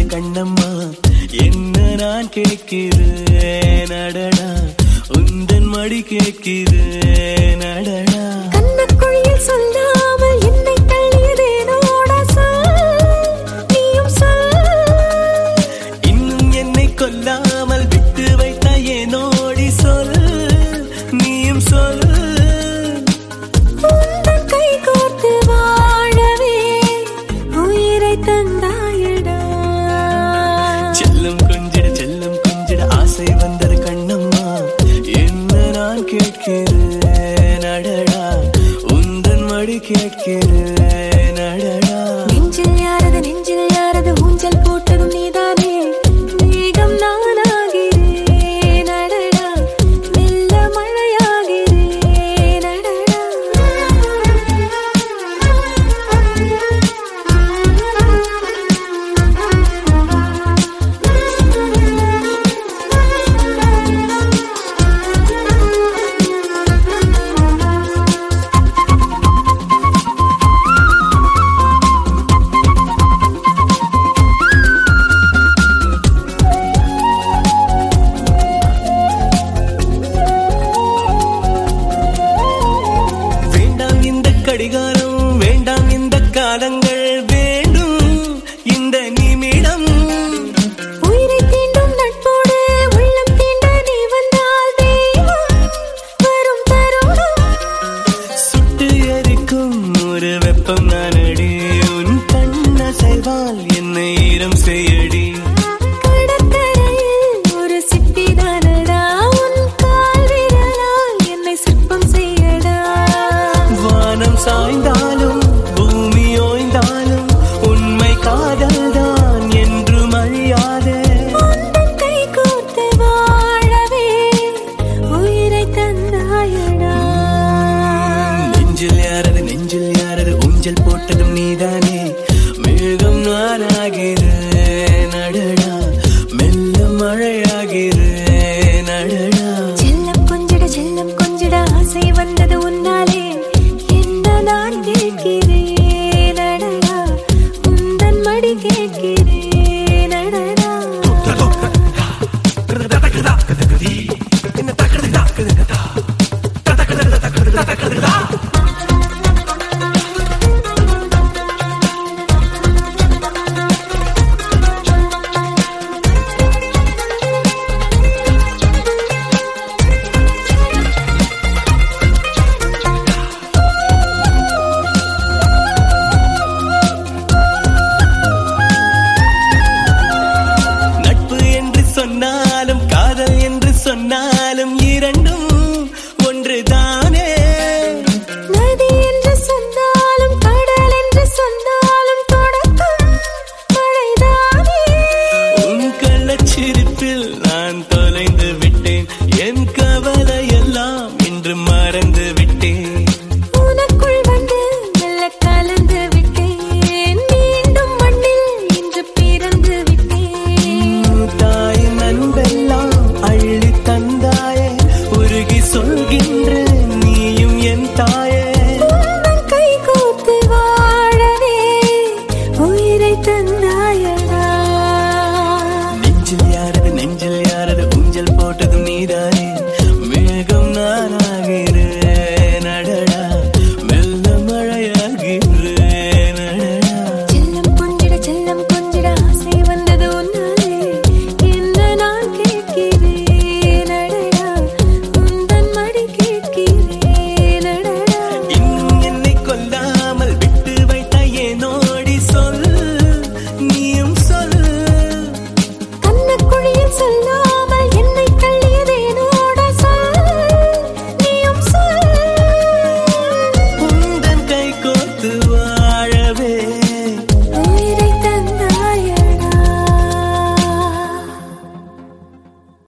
கண்ணம்மா என்ன நான் கேட்கிறேன் அடடா உந்தன் மடி கேட்கிறேன் அடடா கண்ணக்குழியில் சொல்லாமல் என்னை தள்ளியதேனோட சொல் நீயும் சொல் இன்னும் என்னை கொல்லாமல் விட்டு வைத்த ஏனோடி சொல் நீயும் சொல் உந்தன் கை கோர்த்து வாழவே உயிரை தந்தாயடா செல்லம் கொஞ்சிட செல்லம் கொஞ்சிட ஆசை வந்தது கண்ணம்மா என்ன நான் கேட்கிறேன் அடடா உந்தன் மடி கேட்கிறேன் அடடா நெஞ்சில் யாரது நெஞ்சில் யாரது ஊஞ்சல் போட்டதும் நீதானே மேகம் நானாகிறேன் அடடா மெல்ல மழையாகிறேன் வேண்டாம் இந்த கடிகாரம் வேண்டாம் இந்த காலங்கள் வேண்டும் இந்த நிமிடம் உயிரை தீண்டும் நட்போடு உள்ளம் தீண்ட நீ வந்தால் தெய்வம் வரும் தருணம் சுட்டு எரிக்கும் ஒரு வெப்பம் நானடி உன் கண்ணசைவால் என்னை ஈரம் செய்யடி கடற்கரையில் ஒரு சிப்பிதானடா உன் கால் விரலால் என்னை சிற்பம் செய்யடா வானம் சாய்ந்தாலும் பூமி ஓய்ந்தாலும் உண்மை காதல்தான் என்றும் அழியாதே உந்தன் கை கோர்த்து வாழவே உயிரை தந்தாயடா நெஞ்சில் யாரது நெஞ்சில் யாரது ஊஞ்சல் போட்டதும் நீதானே மேகம் நானாகிறேன் அடடா மெல்ல மழையாகிறேன் அடடா செல்லம் கொஞ்சிட செல்லம் கொஞ்சிட ஆசை வந்தது உன்னாலே என்ன நான் கேட்கிறேன் அடடா உந்தன் மடி கேட்கிறேன் அடடா என்ன